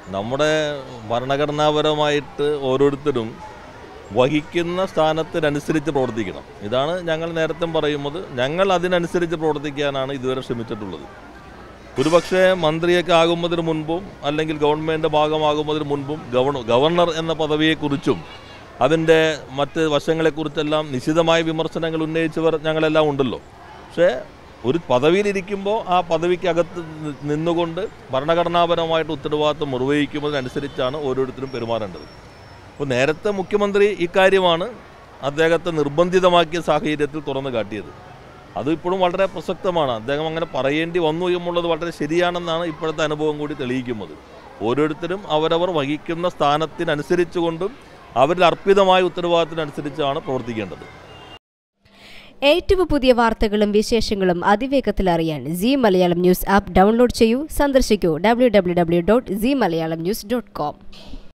നമ്മുടെ ഭരണഘടനാപരമായിട്ട് ഓരോരുത്തരും വഹിക്കുന്ന സ്ഥാനത്തിനനുസരിച്ച് പ്രവർത്തിക്കണം ഇതാണ് ഞങ്ങൾ നേരത്തെ പറയുന്നത് ഞങ്ങൾ അതിനനുസരിച്ച് പ്രവർത്തിക്കാനാണ് ഇതുവരെ ശ്രമിച്ചിട്ടുള്ളത് ഒരുപക്ഷെ മന്ത്രിയൊക്കെ ആകുന്നതിന് മുൻപും അല്ലെങ്കിൽ ഗവൺമെൻറ് ഭാഗമാകുന്നതിന് മുൻപും ഗവർണർ ഗവർണർ എന്ന പദവിയെക്കുറിച്ചും അതിൻ്റെ മറ്റ് വശങ്ങളെക്കുറിച്ചെല്ലാം നിശിതമായ വിമർശനങ്ങൾ ഉന്നയിച്ചവർ ഞങ്ങളെല്ലാം ഉണ്ടല്ലോ പക്ഷേ ഒരു പദവിയിലിരിക്കുമ്പോൾ ആ പദവിക്കകത്ത് നി- നിന്നുകൊണ്ട് ഭരണഘടനാപരമായിട്ട് ഉത്തരവാദിത്വം നിർവഹിക്കുന്നതിനനുസരിച്ചാണ് ഓരോരുത്തരും പെരുമാറേണ്ടത് അപ്പോൾ നേരത്തെ മുഖ്യമന്ത്രി ഇക്കാര്യമാണ് അദ്ദേഹത്തെ നിർബന്ധിതമാക്കിയ സാഹചര്യത്തിൽ തുറന്നു കാട്ടിയത് അത് ഇപ്പോഴും വളരെ പ്രസക്തമാണ് അദ്ദേഹം അങ്ങനെ പറയേണ്ടി വന്നു എന്നുള്ളത് വളരെ ശരിയാണെന്നാണ് ഇപ്പോഴത്തെ അനുഭവം കൂടി തെളിയിക്കുന്നത് ഓരോരുത്തരും അവരവർ വഹിക്കുന്ന സ്ഥാനത്തിനനുസരിച്ചുകൊണ്ടും അവരിൽ അർപ്പിതമായ ഉത്തരവാദിത്തത്തിനനുസരിച്ചാണ് പ്രവർത്തിക്കേണ്ടത് ഏറ്റവും പുതിയ വാർത്തകളും വിശേഷങ്ങളും അതിവേഗത്തിൽ അറിയാൻ C Malayalam news app download ചെയ്യൂ സന്ദർശിക്കൂ W W W dot C Malayalam news dot com